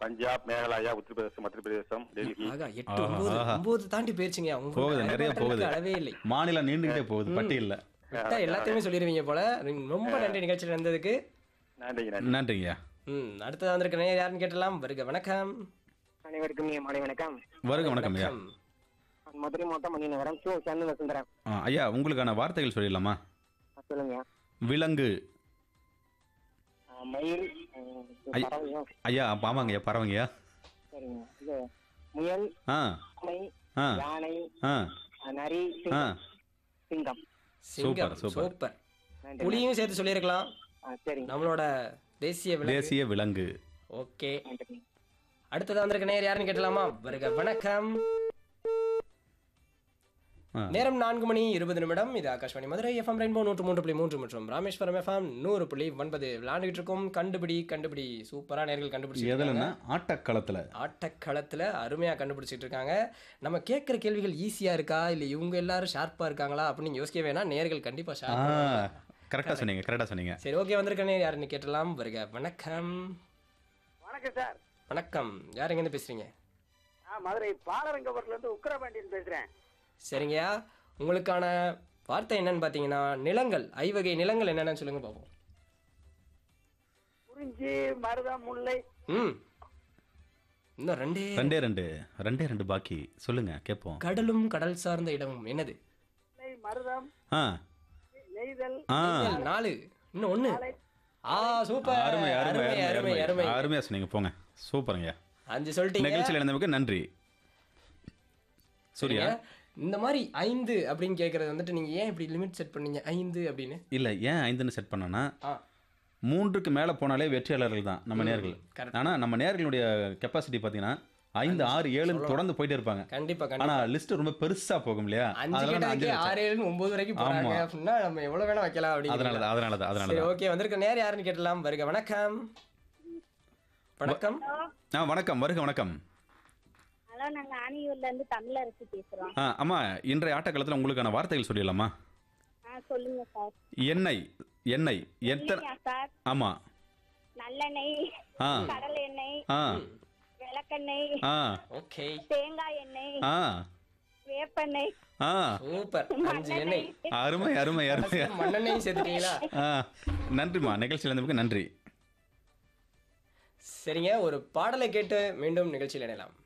பஞ்சாப் மேகாலயா உத்தரப்பிரதேசம் மத்திய பிரதேசம் டெல்லி ஆகா எட்டு ஆஹா, ஒன்பது ஆஹா. ஒன்பது தாண்டி போயிருச்சுங்க உங்க போகுது, நிறைய அறிவாற்றலுக்கு போகுது. அளவே இல்லை மாநிலம் நீண்டுகிட்டே போகுது பட்டியல்ல விட்டா எல்லாத்தையுமே சொல்லிடுவீங்க போல ரொம்ப நன்றி நிகழ்ச்சியில் இருந்ததுக்கு நன்றிங்க நன்றி நன்றிங்கய்யா ம் அடுத்தது வந்திருக்க நேயர் யாருன்னு கேட்டலாம் வருக வணக்கம் அனைவருக்கும் இனிய மாலை வணக்கம் வருக வணக்கம் ஐயா வணக்கம். மதுரை மாவட்டம் மணி நகரம் சு சன்னு வசுந்தரம் ஆ, ஐயா உங்களுக்கான வார்த்தைகள் சொல்லிடலாமா சொல்லுங்க விலங்கு ஆ, மயில் ஆ, ஐ- பறவையும் ஐயா அப்ப ஆமாங்கய்யா பரவாங்கய்யா சரிங்க இது முயல் ஆ ஆமை ஆ யானை ஆ ஆ, நரி ஆ சிங்கம் சிங்கம் சிங்கம் சூப்பர். சூப்பர் நன்றி புலியும் சேர்த்து சொல்லியிருக்கலாம் ஆ, சரிங்க நம்மளோட தேசிய விலங்கு தேசிய விலங்கு ஓகே நன்றி அடுத்தது வந்திருக்க நேயர் யாருன்னு கேட்டலாமா வருக வணக்கம் ஆ. நேரம் நான்கு மணி இருபது நிமிடம் இது ஆகாஷ்வாணி மதுரை எஃப்எம் ரெயின்போ நூற்று மூன்று புள்ளி மூன்று மற்றும் ராமேஸ்வரம் எஃப்எம் நூறு புள்ளி ஒன்பது விளையாண்டுகிட்டு இருக்கோம் கண்டுபிடி கண்டுபிடி சூப்பரா நேர்கள் கண்டுபிடிச்சு எதுலன்னா ஆட்டக்களத்துல ஆட்டக்களத்துல அருமையா கண்டுபிடிச்சிட்டு இருக்காங்க நம்ம கேட்குற கேள்விகள் ஈஸியா இருக்கா இல்ல இவங்க எல்லாரும் ஷார்ப்பா இருக்காங்களா அப்படின்னு யோசிக்க வேணாம் நேர்கள் கண்டிப்பா ஆ ஷார்ப் கரெக்டா சொன்னீங்க கரெக்டா சொன்னீங்க சரி ஓகே வந்திருக்க நேர் யாருன்னு கேட்டலாம் வருக வணக்கம் வணக்கம் சார் வணக்கம் யார் எங்கேருந்து பேசுறீங்க நான் மதுரை பாலரங்கபுரத்துல இருந்து உக்கரபாண்டியன் பேசுறேன் சரிங்கய்யா உங்களுக்கான வார்த்தை என்னன்னு பார்த்தீங்கன்னா நிலங்கள் ஐவகை நிலங்கள் என்னென்னு சொல்லுங்க பார்ப்போம் குறிஞ்சி மருதம் முல்லை ம் இன்னும் ரெண்டே ரெண்டே ரெண்டு ரெண்டே ரெண்டு பாக்கி சொல்லுங்க கேட்போம் கடலும் கடல் சார்ந்த இடமும் என்னது முல்லை மருதம் ஆ நெய்தல் ஆ நாலு இன்னும் ஒண்ணு ஆ சூப்பர் அருமை அருமை அருமை அருமை அருமை அருமையா சொன்னீங்க போங்க சூப்பருங்க அஞ்சு சொல்லிட்டீங்க நிகழ்ச்சியில் இருந்தவருக்கு நன்றி சூர்யா சரிங்க. இந்த மாதிரி ஐந்து அப்படின்னு கேட்கறது வந்துட்டு நீங்க ஏன் இப்படி லிமிட் செட் பண்ணீங்க ஐந்து அப்படின்னு இல்ல ஏன் ஐந்துன்னு செட் பண்ணனா ஆ மூன்றுக்கு மேல போனாலே வெற்றியாளர்கள் தான் நம்ம நேர்கள் correct. ஆனா நம்ம நேர்களுடைய கெப்பாசிட்டி பாத்தீங்கன்னா ஐந்து ஆறு ஏழுன்னு தொடர்ந்து போயிட்டே இருப்பாங்க கண்டிப்பா ஆனா கண்டிப்பா லிஸ்ட் ரொம்ப பெருசா போகும் இல்லையா அஞ்சு அதனால நான் அஞ்சு கேட்டதுக்கே வச்சேன். ஆறு ஏழு ஒன்பது வரைக்கும் போறாங்க ஆமா. அப்படின்னா நம்ம எவ்வளவு வேணா வைக்கலாம் அதனால அப்படின்னு தான் அதனால தான் அதனால சரி தான் ஓகே வந்திருக்க நேர் யாருன்னு கேட்டலாம் வருக வணக்கம் வணக்கம் ஆ வணக்கம் வருக வணக்கம் ஹலோ நாங்க ஆனியூர்ல இருந்து தமிழரசி பேசுறோம் ஆ அம்மா இன்றைய ஆட்டக்காலத்தில் உங்களுக்கான வார்த்தைகள் சொல்லிடலாமா ஆ சொல்லுங்க சார் எண்ணெய் எண்ணெய் எத்தனை இல்லையா சார் ஆமா நல்லெண்ணெய் ஆ கடல் எண்ணெய் ஆ விளக்கெண்ணெய் ஆ ஓகே தேங்காய் எண்ணெய் ஆ வேப்பெண்ணெய் ஆ சூப்பர் அஞ்சு எண்ணெய் அருமை அருமை அருமை மண்ணெண்ணெயும் சேர்த்துட்டீங்களா ஆ நன்றிம்மா நிகழ்ச்சியில் இருந்ததுக்கு நன்றி சரிங்க ஒரு பாடலை கேட்டு மீண்டும் நிகழ்ச்சியில் இணையலாம்